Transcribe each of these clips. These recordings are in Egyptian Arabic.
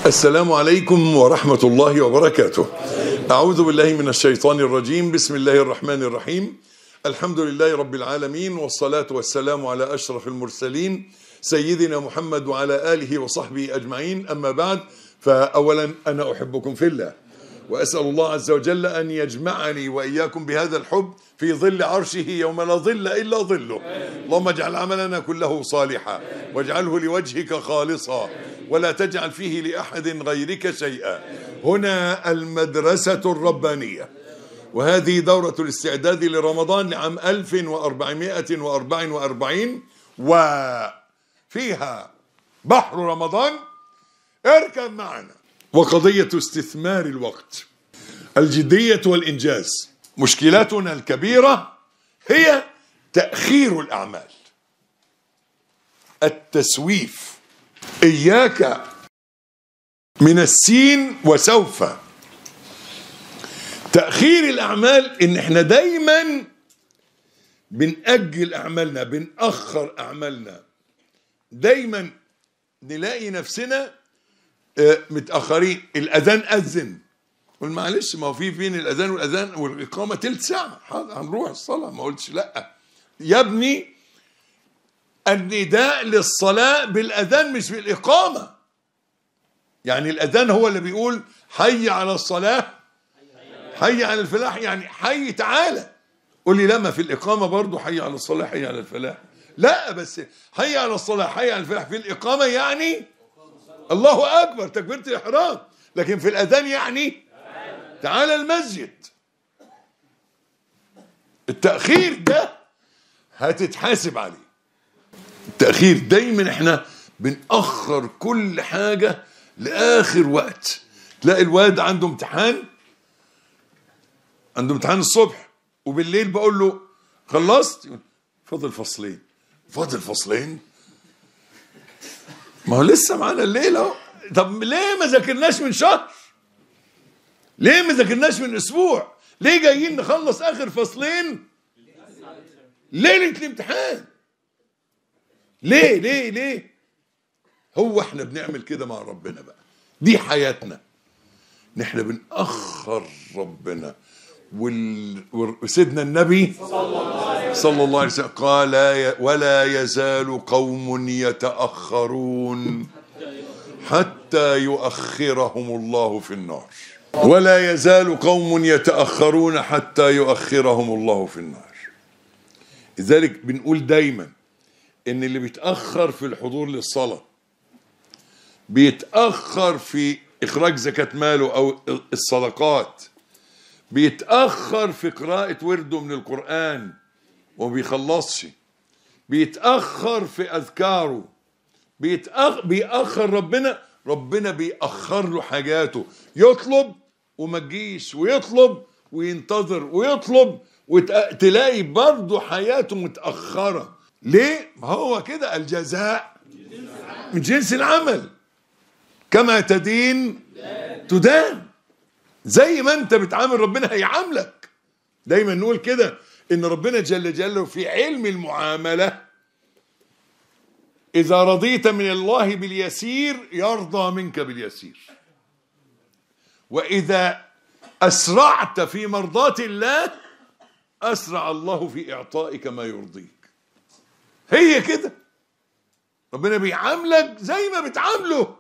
السلام عليكم ورحمة الله وبركاته أعوذ بالله من الشيطان الرجيم بسم الله الرحمن الرحيم الحمد لله رب العالمين والصلاة والسلام على أشرف المرسلين سيدنا محمد وعلى آله وصحبه أجمعين أما بعد فأولا أنا أحبكم في الله وأسأل الله عز وجل أن يجمعني وإياكم بهذا الحب في ظل عرشه يوم لا ظل إلا ظله اللهم اجعل عملنا كله صالحا واجعله لوجهك خالصا ولا تجعل فيه لأحد غيرك شيئا هنا المدرسة الربانية وهذه دورة الاستعداد لرمضان لعام 1444 وفيها بحر رمضان اركب معنا وقضية استثمار الوقت الجدية والإنجاز مشكلتنا الكبيرة هي تأخير الأعمال التسويف إياك من السين وسوف تأخير الأعمال إن إحنا دايما بنأجل أعمالنا بنأخر أعمالنا دايما نلاقي نفسنا آه، متأخرين الأذان أذن قول معلش ما هو في بين الأذان والأذان والإقامة تلت ساعة حاضر هنروح الصلاة ما قلتش لأ يا ابني النداء للصلاة بالأذان مش بالإقامة يعني الأذان هو اللي بيقول حي على الصلاة حي على الفلاح يعني حي تعالى قول لي لا ما في الإقامة برضه حي على الصلاة حي على الفلاح لا بس حي على الصلاة حي على الفلاح في الإقامة يعني الله أكبر تكبيرة الإحرام لكن في الأذان يعني تعالى المسجد التأخير ده هتتحاسب عليه التأخير دايما احنا بنأخر كل حاجة لآخر وقت تلاقي الواد عنده امتحان عنده امتحان الصبح وبالليل بقول له خلصت يقول فاضل فصلين فاضل فصلين ما هو لسه معانا الليل اهو طب ليه ما ذاكرناش من شهر ليه ما ذاكرناش من اسبوع ليه جايين نخلص اخر فصلين ليله الامتحان ليه ليه ليه هو احنا بنعمل كده مع ربنا بقى دي حياتنا نحن بنأخر ربنا وال... وسيدنا النبي صلى الله عليه وسلم قال ي- ولا يزال قوم يتأخرون حتى يؤخرهم الله في النار ولا يزال قوم يتأخرون حتى يؤخرهم الله في النار لذلك بنقول دايما ان اللي بيتأخر في الحضور للصلاة بيتأخر في إخراج زكاة ماله أو الصدقات بيتأخر في قراءة ورده من القرآن وما بيخلصش بيتأخر في أذكاره بيتأخ... بيأخر ربنا ربنا بيأخر له حاجاته يطلب وما تجيش ويطلب وينتظر ويطلب وتلاقي برضه حياته متأخرة ليه؟ ما هو كده الجزاء من جنس العمل كما تدين تدان زي ما انت بتعامل ربنا هيعاملك دايما نقول كده ان ربنا جل جلاله في علم المعامله اذا رضيت من الله باليسير يرضى منك باليسير واذا اسرعت في مرضاه الله اسرع الله في اعطائك ما يرضيك هي كده ربنا بيعاملك زي ما بتعامله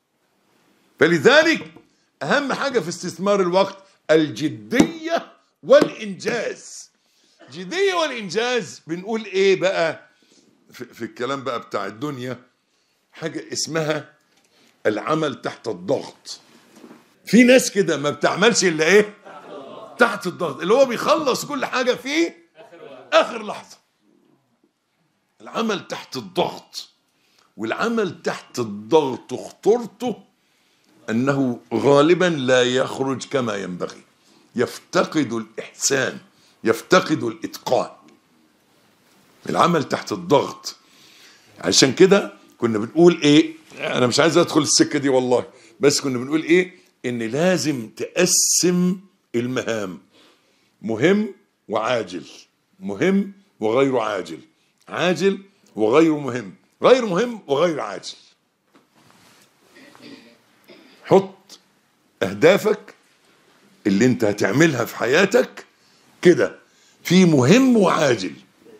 فلذلك اهم حاجه في استثمار الوقت الجديه والانجاز الجديه والانجاز بنقول ايه بقى في, في الكلام بقى بتاع الدنيا حاجه اسمها العمل تحت الضغط في ناس كده ما بتعملش الا ايه تحت الضغط اللي هو بيخلص كل حاجه في اخر لحظه العمل تحت الضغط والعمل تحت الضغط خطورته انه غالبا لا يخرج كما ينبغي يفتقد الاحسان يفتقد الاتقان العمل تحت الضغط عشان كده كنا بنقول ايه انا مش عايز ادخل السكه دي والله بس كنا بنقول ايه ان لازم تقسم المهام مهم وعاجل مهم وغير عاجل عاجل وغير مهم غير مهم وغير عاجل حط اهدافك اللي انت هتعملها في حياتك كده في مهم وعاجل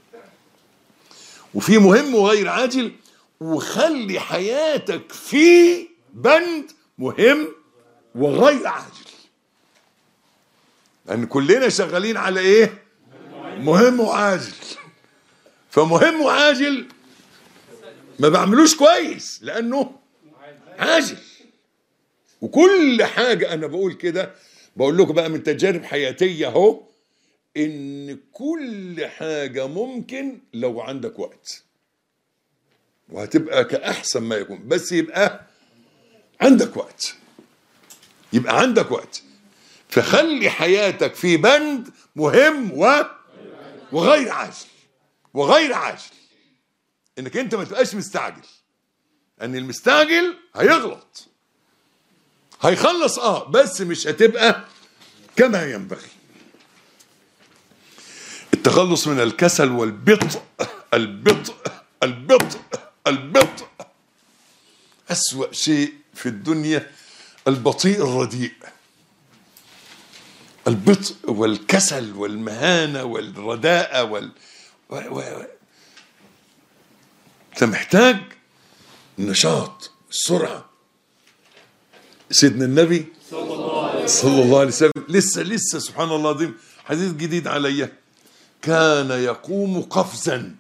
وفي مهم وغير عاجل وخلي حياتك في بند مهم وغير عاجل لان كلنا شغالين على ايه مهم وعاجل فمهم وعاجل ما بعملوش كويس لانه عاجل وكل حاجه انا بقول كده بقول لكم بقى من تجارب حياتيه اهو ان كل حاجه ممكن لو عندك وقت وهتبقى كاحسن ما يكون بس يبقى عندك وقت يبقى عندك وقت فخلي حياتك في بند مهم و وغير عاجل وغير عاجل انك انت ما تبقاش مستعجل ان المستعجل هيغلط هيخلص اه بس مش هتبقى كما ينبغي التخلص من الكسل والبطء البطء البطء البطء أسوأ شيء في الدنيا البطيء الرديء البطء والكسل والمهانة والرداءة وال و... و... و... انت محتاج النشاط السرعة سيدنا النبي صلى الله عليه وسلم لسه لسه سبحان الله العظيم حديث جديد عليا كان يقوم قفزا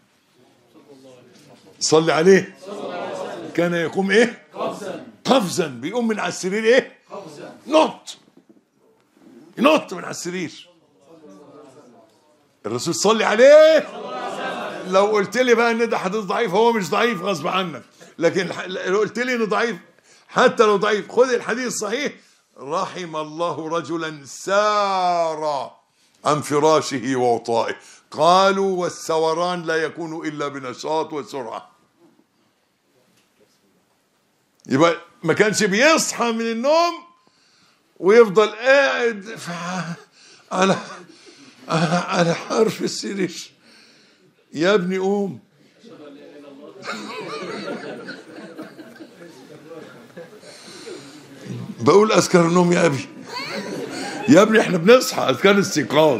صلي عليه كان يقوم ايه قفزا قفزا بيقوم من على السرير ايه قفزا نط ينط من على السرير الرسول صلي عليه لو قلت لي بقى ان ده حديث ضعيف هو مش ضعيف غصب عنك لكن لو قلت لي انه ضعيف حتى لو ضعيف خذ الحديث الصحيح رحم الله رجلا سار عن فراشه ووطائه قالوا والسوران لا يكون الا بنشاط وسرعه يبقى ما كانش بيصحى من النوم ويفضل قاعد ف- على على حرف السرير يا ابني قوم بقول اذكار النوم يا ابي يا ابني احنا بنصحى اذكار استيقاظ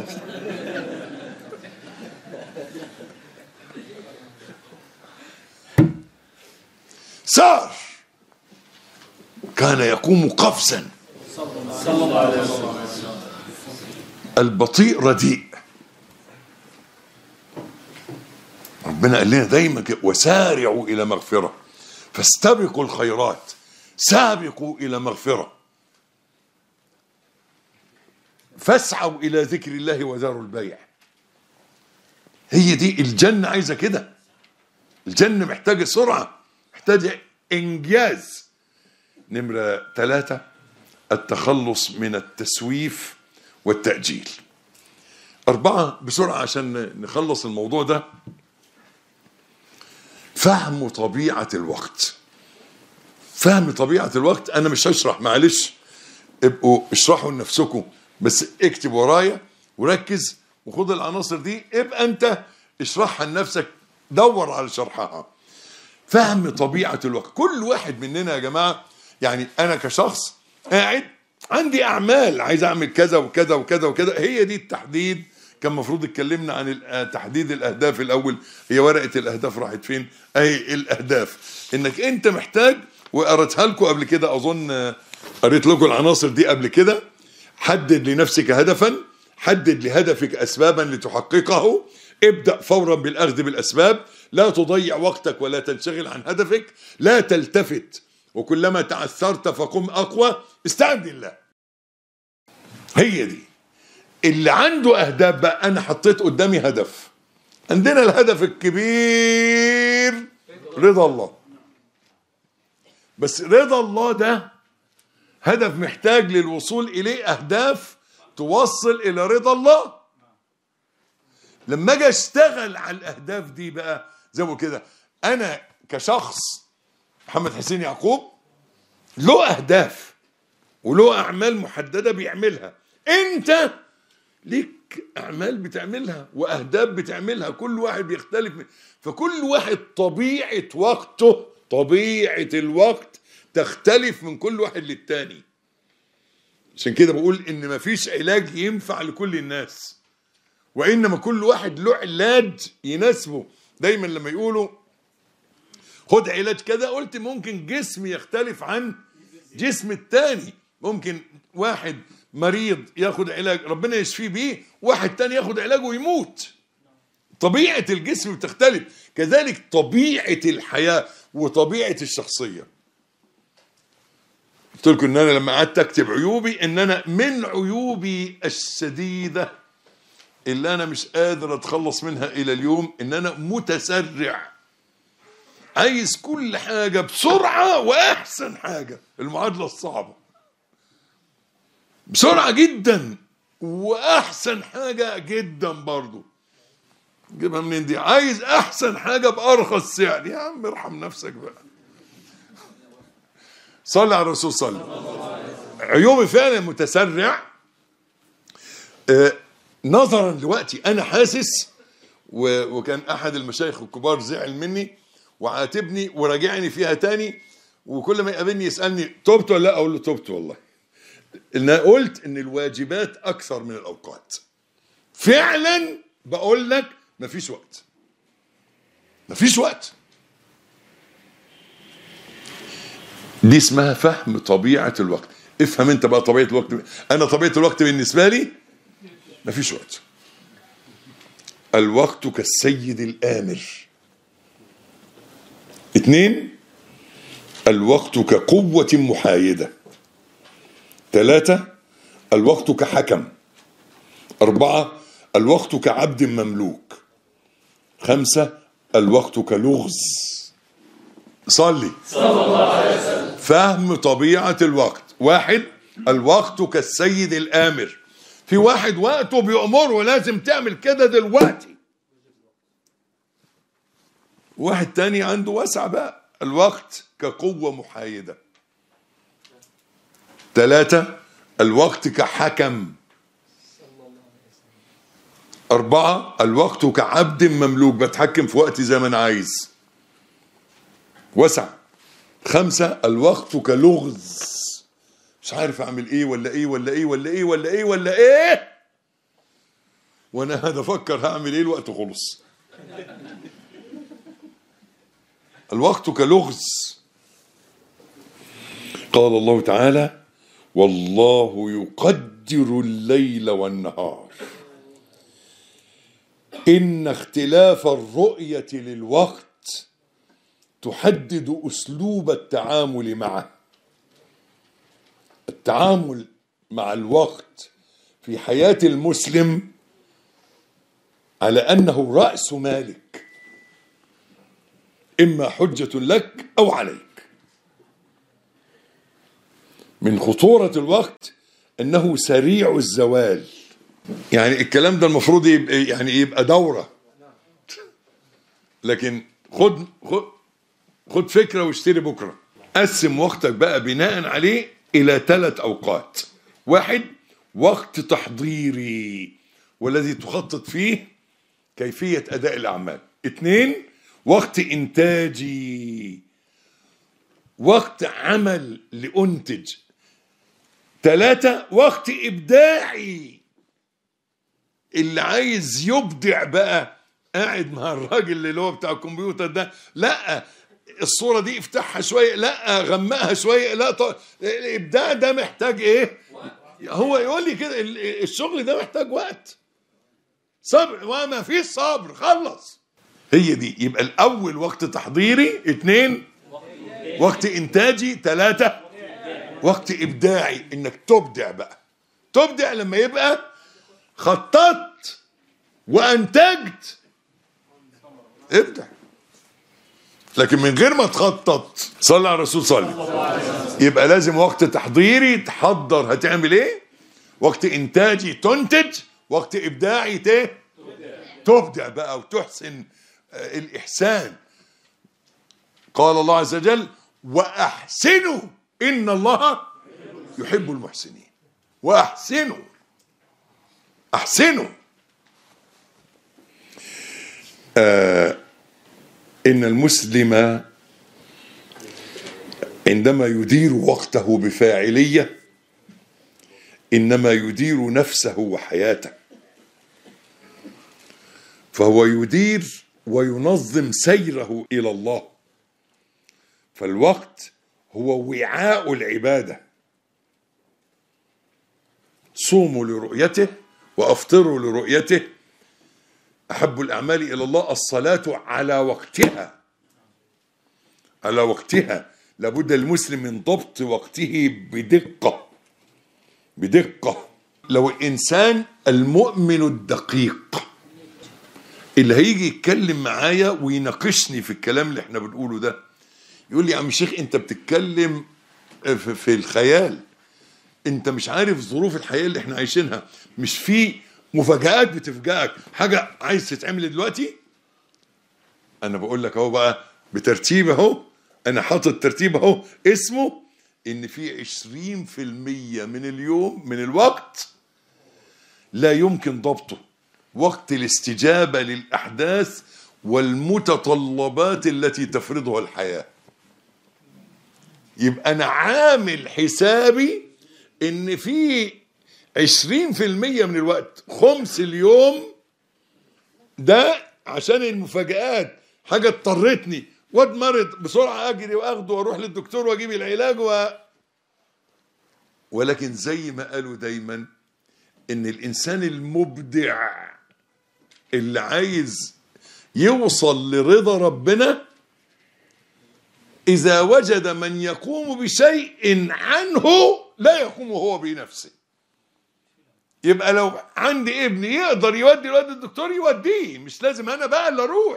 سار كان يقوم قفزا البطيء رديء ربنا قال لنا دايما كده وسارعوا الى مغفره فاستبقوا الخيرات سابقوا الى مغفره فاسعوا الى ذكر الله وذروا البيع هي دي الجنه عايزه كده الجنه محتاجه سرعه محتاجه انجاز نمره ثلاثه التخلص من التسويف والتاجيل اربعه بسرعه عشان نخلص الموضوع ده فهم طبيعه الوقت فهم طبيعه الوقت انا مش هشرح معلش ابقوا اشرحوا لنفسكم بس اكتب ورايا وركز وخد العناصر دي ابقى انت اشرحها لنفسك دور على شرحها فهم طبيعه الوقت كل واحد مننا يا جماعه يعني انا كشخص قاعد عندي اعمال عايز اعمل كذا وكذا وكذا وكذا هي دي التحديد كان المفروض اتكلمنا عن ال- تحديد الاهداف الاول هي ورقه الاهداف راحت فين اي الاهداف انك انت محتاج وقريتها لكم قبل كده اظن آه، قريت لكم العناصر دي قبل كده حدد لنفسك هدفا حدد لهدفك اسبابا لتحققه ابدا فورا بالاخذ بالاسباب لا تضيع وقتك ولا تنشغل عن هدفك لا تلتفت وكلما تعثرت فقم اقوى استعن بالله هي دي اللي عنده اهداف بقى انا حطيت قدامي هدف عندنا الهدف الكبير رضا الله بس رضا الله ده هدف محتاج للوصول اليه اهداف توصل الى رضا الله لما اجي اشتغل على الاهداف دي بقى زي ما كده انا كشخص محمد حسين يعقوب له اهداف وله اعمال محدده بيعملها انت ليك اعمال بتعملها واهداف بتعملها كل واحد بيختلف من- فكل واحد طبيعه وقته طبيعه الوقت تختلف من كل واحد للتاني عشان كده بقول ان مفيش علاج ينفع لكل الناس وانما كل واحد له علاج يناسبه دايما لما يقولوا خد علاج كذا قلت ممكن جسم يختلف عن جسم التاني ممكن واحد مريض ياخد علاج ربنا يشفيه بيه واحد تاني ياخد علاج ويموت طبيعة الجسم بتختلف كذلك طبيعة الحياة وطبيعة الشخصية قلت لكم ان انا لما قعدت اكتب عيوبي ان انا من عيوبي الشديدة اللي انا مش قادر اتخلص منها الى اليوم ان انا متسرع عايز كل حاجة بسرعة واحسن حاجة المعادلة الصعبة بسرعة جدا واحسن حاجة جدا برضو جيبها منين دي عايز احسن حاجة بارخص سعر يا عم ارحم نفسك بقى صلي على الرسول صلى عيوبي فعلا متسرع آه نظرا لوقتي انا حاسس و- وكان احد المشايخ الكبار زعل مني وعاتبني وراجعني فيها تاني وكل ما يقابلني يسالني تبت ولا لا اقول له تبت والله ان أنا قلت ان الواجبات اكثر من الاوقات فعلا بقول لك مفيش وقت مفيش وقت دي اسمها فهم طبيعة الوقت افهم انت بقى طبيعة الوقت انا طبيعة الوقت بالنسبة لي مفيش وقت الوقت كالسيد الآمر اثنين الوقت كقوة محايدة ثلاثة الوقت كحكم أربعة الوقت كعبد مملوك خمسة الوقت كلغز صلي فهم طبيعة الوقت واحد الوقت كالسيد الآمر في واحد وقته بيأمره لازم تعمل كده دلوقتي واحد تاني عنده وسع بقى الوقت كقوة محايدة ثلاثة الوقت كحكم أربعة الوقت كعبد مملوك بتحكم في وقتي زي ما أنا عايز وسع خمسة الوقت كلغز مش عارف أعمل إيه ولا إيه ولا إيه ولا إيه ولا إيه ولا إيه وأنا هذا أفكر هعمل إيه الوقت خلص الوقت كلغز قال الله تعالى والله يقدر الليل والنهار إن اختلاف الرؤية للوقت تحدد أسلوب التعامل معه التعامل مع الوقت في حياة المسلم على أنه رأس مالك إما حجة لك أو عليك من خطورة الوقت أنه سريع الزوال يعني الكلام ده المفروض يبقى يعني يبقى دورة لكن خد خد خد فكرة واشتري بكرة قسم وقتك بقى بناء عليه إلى ثلاث أوقات واحد وقت تحضيري والذي تخطط فيه كيفية أداء الأعمال اثنين وقت إنتاجي وقت عمل لأنتج ثلاثة وقت إبداعي اللي عايز يبدع بقى قاعد مع الراجل اللي هو بتاع الكمبيوتر ده لا الصورة دي افتحها شوية لا غمقها شوية لا ط... الإبداع ده محتاج إيه هو يقول لي كده ال- الشغل ده محتاج وقت صبر وما فيش صبر خلص هي دي يبقى الأول وقت تحضيري اتنين وقت إنتاجي ثلاثة وقت إبداعي إنك تبدع بقى تبدع لما يبقى خططت وأنتجت ابدع لكن من غير ما تخطط صلى على الرسول صلي يبقى لازم وقت تحضيري تحضر هتعمل ايه وقت انتاجي تنتج وقت ابداعي ت- تبدع بقى وتحسن آه، الاحسان قال الله عز وجل واحسنوا ان الله يحب المحسنين واحسنوا احسنوا آه ان المسلم عندما يدير وقته بفاعليه انما يدير نفسه وحياته فهو يدير وينظم سيره الى الله فالوقت هو وعاء العباده صوموا لرؤيته وافطروا لرؤيته احب الاعمال الى الله الصلاه على وقتها على وقتها لابد المسلم من ضبط وقته بدقه بدقه لو الانسان المؤمن الدقيق اللي هيجي يتكلم معايا ويناقشني في الكلام اللي احنا بنقوله ده يقول لي يا عم الشيخ انت بتتكلم في, في الخيال انت مش عارف ظروف الحياه اللي احنا عايشينها مش في مفاجآت بتفاجئك حاجه عايز تتعمل دلوقتي انا بقول لك اهو بقى بترتيب اهو انا حاطط ترتيب اهو اسمه ان في 20% من اليوم من الوقت لا يمكن ضبطه وقت الاستجابه للاحداث والمتطلبات التي تفرضها الحياه يبقى انا عامل حسابي ان في 20% من الوقت خمس اليوم ده عشان المفاجآت حاجة اضطرتني واد مرض بسرعة اجري واخده واروح للدكتور واجيب العلاج و... ولكن زي ما قالوا دايما ان الانسان المبدع اللي عايز يوصل لرضا ربنا إذا وجد من يقوم بشيء عنه لا يقوم هو بنفسه يبقى لو عندي ابني يقدر يودي الواد الدكتور يوديه مش لازم انا بقى اللي اروح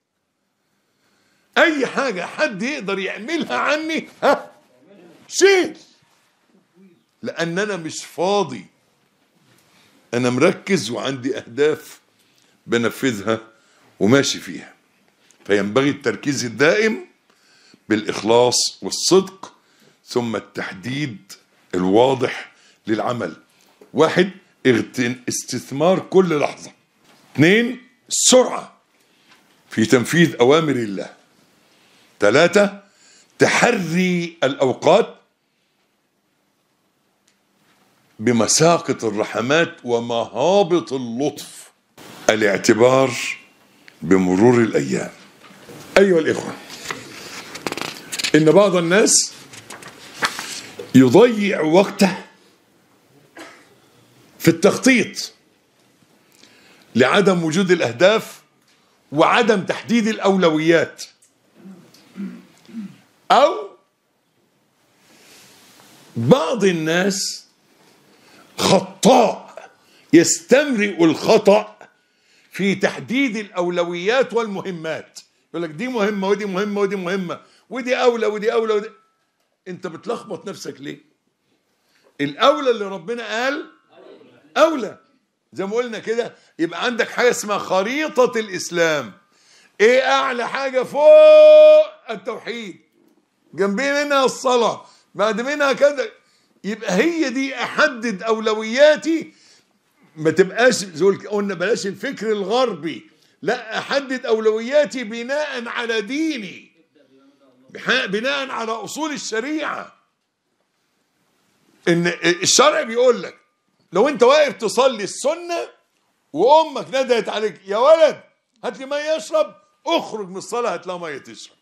اي حاجه حد يقدر يعملها عني ها شيل لان انا مش فاضي انا مركز وعندي اهداف بنفذها وماشي فيها فينبغي التركيز الدائم بالاخلاص والصدق ثم التحديد الواضح للعمل واحد اغتن- استثمار كل لحظه اثنين السرعه في تنفيذ اوامر الله ثلاثه تحري الاوقات بمساقط الرحمات ومهابط اللطف الاعتبار بمرور الايام ايها الاخوه ان بعض الناس يضيع وقته في التخطيط لعدم وجود الاهداف وعدم تحديد الاولويات او بعض الناس خطاء يستمرئ الخطأ في تحديد الأولويات والمهمات يقول لك دي مهمة ودي مهمة ودي مهمة ودي أولى ودي أولى ودي أنت بتلخبط نفسك ليه؟ الأولى اللي ربنا قال أولى زي ما قلنا كده يبقى عندك حاجة اسمها خريطة الإسلام إيه أعلى حاجة فوق التوحيد جنبيه منها الصلاة بعد منها كذا يبقى هي دي أحدد أولوياتي ما تبقاش زي ما قلنا بلاش الفكر الغربي لا أحدد أولوياتي بناء على ديني بح- بناء على أصول الشريعة إن الشرع بيقول لك لو أنت واقف تصلي السنة وأمك ندهت عليك يا ولد هات لي مية يشرب اخرج من الصلاة هات لها مية تشرب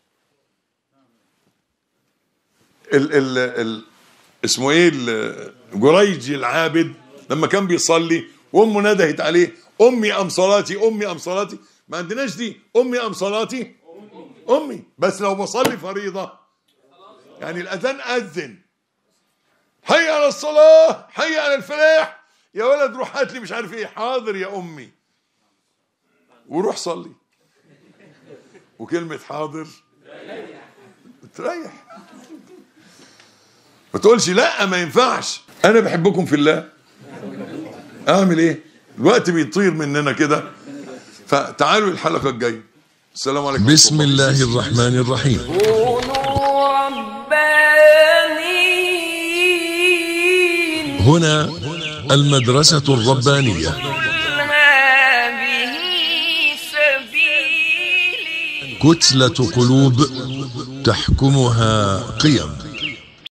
ال ال ال اسمه ايه ال- جريجي العابد لما كان بيصلي وامه ندهت عليه امي ام صلاتي امي ام صلاتي ما عندناش دي امي ام صلاتي امي بس لو بصلي فريضه يعني الاذان اذن حي على الصلاه حي على الفلاح يا ولد روح هات لي مش عارف ايه حاضر يا امي وروح صلي وكلمه حاضر تريح ما تقولش لا ما ينفعش انا بحبكم في الله اعمل ايه الوقت بيطير مننا كده فتعالوا الحلقه الجايه السلام عليكم بسم الله الرحمن الرحيم كونوا ربانيين هنا المدرسة الربانية قل هذه سبيلي كتلة قلوب تحكمها قيم